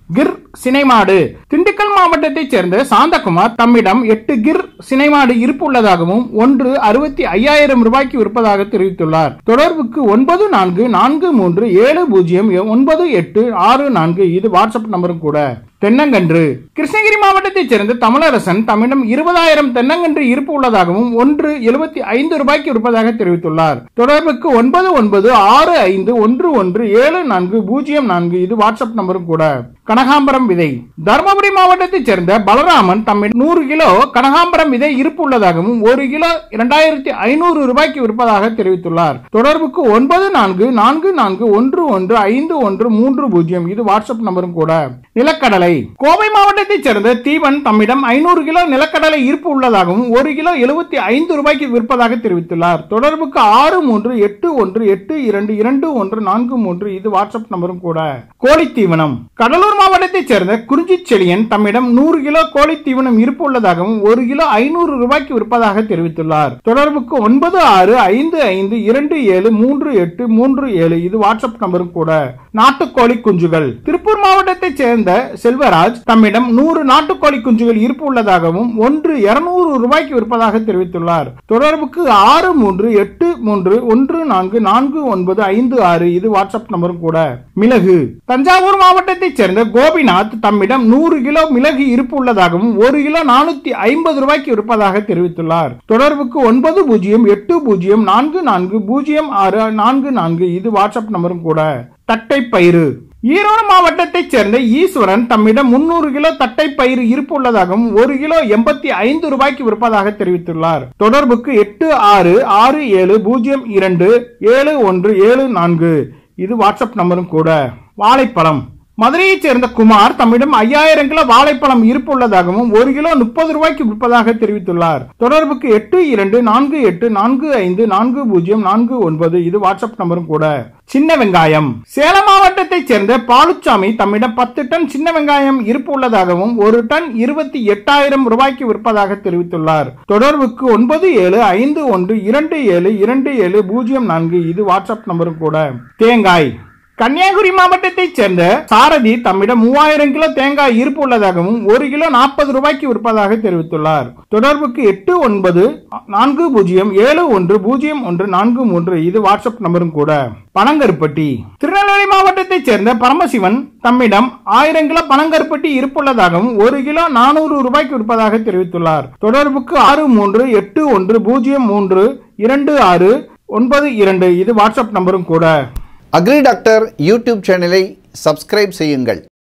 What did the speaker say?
கிர் சினைமாடு திண்டுக்கல் மாவட்டத்தைச் சேர்ந்த சாந்தகுமார் தம்மிடம் எட்டு கிர் சினைமாடு இருப்பு உள்ளதாகவும் ஒன்று அறுபத்தி ஐயாயிரம் ரூபாய்க்கு விற்பதாக தெரிவித்துள்ளார் தொடர்புக்கு ஒன்பது நான்கு நான்கு மூன்று ஏழு பூஜ்ஜியம் ஒன்பது எட்டு ஆறு நான்கு இது வாட்ஸ்அப் நம்பரும் கூட தென்னங்கன்று கிருஷ்ணகிரி மாவட்டத்தைச் சேர்ந்த தமிழரசன் தம்மிடம் இருபதாயிரம் தென்னங்கன்று இருப்பு உள்ளதாகவும் ஒன்று எழுபத்தி ஐந்து ரூபாய்க்கு விற்பதாக தெரிவித்துள்ளார் தொடர்புக்கு ஒன்பது ஒன்பது ஆறு ஐந்து ஒன்று ஒன்று ஏழு நான்கு பூஜ்ஜியம் நான்கு இது வாட்ஸ்அப் நம்பரும் கூட கனகாம்பரம் விதை தருமபுரி மாவட்டத்தைச் சேர்ந்த பலராமன் தம்மிடம் நூறு கிலோ கனகாம்பரம் விதை இருப்பு உள்ளதாகவும் ஒரு கிலோ இரண்டாயிரத்தி ஐநூறு ரூபாய்க்கு விற்பதாக தெரிவித்துள்ளார் தொடர்புக்கு ஒன்பது நான்கு நான்கு நான்கு ஒன்று ஒன்று ஐந்து ஒன்று மூன்று பூஜ்ஜியம் இது வாட்ஸ்அப் நம்பரும் கூட நிலக்கடலை கோவை மாவட்டத்தைச் சேர்ந்த தீவன் தம்மிடம் ஐநூறு கிலோ நிலக்கடலை இருப்பு உள்ளதாகவும் ஒரு கிலோ எழுபத்தி ஐந்து ரூபாய்க்கு விற்பதாக தெரிவித்துள்ளார் தொடர்புக்கு ஆறு மூன்று எட்டு ஒன்று எட்டு இரண்டு இரண்டு ஒன்று நான்கு மூன்று இது வாட்ஸ்அப் நம்பரும் கூட கோழி தீவனம் கடலூர் மாவட்டத்தைச் சேர்ந்த குறிஞ்சி செழியன் தம்மிடம் நூறு கிலோ கோழி தீவனம் இருப்பு உள்ளதாகவும் ஒரு கிலோ ஐநூறு ரூபாய்க்கு விற்பதாக தெரிவித்துள்ளார் தொடர்புக்கு ஒன்பது ஆறு ஐந்து ஐந்து இரண்டு ஏழு மூன்று எட்டு மூன்று ஏழு இது வாட்ஸ்அப் நம்பரும் கூட நாட்டுக்கோழி குஞ்சுகள் திருப்பூர் மாவட்டத்தைச் சேர்ந்த செல்வராஜ் தம்மிடம் நூறு நாட்டுக்கோழி குஞ்சுகள் இருப்பு உள்ளதாகவும் ஒன்று இருநூறு ரூபாய்க்கு விற்பதாக தெரிவித்துள்ளார் தொடர்புக்கு ஆறு மூன்று எட்டு மூன்று ஒன்று நான்கு நான்கு ஒன்பது ஐந்து ஆறு இது வாட்ஸ்அப் நம்பரும் கூட மிளகு தஞ்சாவூர் மாவட்டத்தைச் சேர்ந்த கோபிநாத் தம்மிடம் நூறு கிலோ மிளகு இருப்பு உள்ளதாகவும் ஒரு கிலோ நானூத்தி ஐம்பது ரூபாய்க்கு விற்பதாக தெரிவித்துள்ளார் தொடர்புக்கு ஒன்பது பூஜ்ஜியம் எட்டு பூஜ்ஜியம் நான்கு நான்கு பூஜ்ஜியம் ஆறு நான்கு நான்கு இது வாட்ஸ்அப் நம்பரும் கூட தட்டைப்பயிறு ஈரோடு மாவட்டத்தைச் சேர்ந்த ஈஸ்வரன் தம்மிடம் முன்னூறு கிலோ தட்டைப்பயிறு இருப்பு உள்ளதாகவும் ஒரு கிலோ எண்பத்தி ஐந்து ரூபாய்க்கு விற்பதாக தெரிவித்துள்ளார் தொடர்புக்கு எட்டு ஆறு ஆறு ஏழு பூஜ்ஜியம் இரண்டு ஏழு ஒன்று ஏழு நான்கு இது வாட்ஸ்அப் நம்பரும் கூட வாழைப்பழம் மதுரையைச் சேர்ந்த குமார் தம்மிடம் ஐயாயிரம் கிலோ வாழைப்பழம் இருப்பு உள்ளதாகவும் ஒரு கிலோ முப்பது ரூபாய்க்கு விற்பதாக தெரிவித்துள்ளார் தொடர்புக்கு எட்டு இரண்டு நான்கு எட்டு நான்கு ஐந்து நான்கு பூஜ்ஜியம் நான்கு ஒன்பது இது வாட்ஸ்அப் நம்பரும் கூட சின்ன வெங்காயம் சேலம் மாவட்டத்தைச் சேர்ந்த பாலுச்சாமி தம்மிடம் பத்து டன் சின்ன வெங்காயம் இருப்பு உள்ளதாகவும் ஒரு டன் இருபத்தி எட்டாயிரம் ரூபாய்க்கு விற்பதாக தெரிவித்துள்ளார் தொடர்புக்கு ஒன்பது ஏழு ஐந்து ஒன்று இரண்டு ஏழு இரண்டு ஏழு பூஜ்ஜியம் நான்கு இது வாட்ஸ்அப் நம்பரும் கூட தேங்காய் கன்னியாகுமரி மாவட்டத்தைச் சேர்ந்த சாரதி தம்மிடம் மூவாயிரம் கிலோ தேங்காய் இருப்பு உள்ளதாகவும் ஒரு கிலோ நாற்பது ரூபாய்க்கு விற்பதாக தெரிவித்துள்ளார் தொடர்புக்கு எட்டு ஒன்பது நான்கு பூஜ்ஜியம் ஏழு ஒன்று பூஜ்ஜியம் ஒன்று நான்கு மூன்று இது வாட்ஸ்அப் நம்பரும் கூட பனங்கருப்பட்டி திருநெல்வேலி மாவட்டத்தைச் சேர்ந்த பரமசிவன் தம்மிடம் ஆயிரம் கிலோ பனங்கருப்பட்டி இருப்புள்ளதாகவும் ஒரு கிலோ நானூறு ரூபாய்க்கு விற்பதாக தெரிவித்துள்ளார் தொடர்புக்கு ஆறு மூன்று எட்டு ஒன்று பூஜ்ஜியம் மூன்று இரண்டு ஆறு ஒன்பது இரண்டு இது வாட்ஸ்அப் நம்பரும் கூட அக்ரி டாக்டர் யூடியூப் சேனலை சப்ஸ்கிரைப் செய்யுங்கள்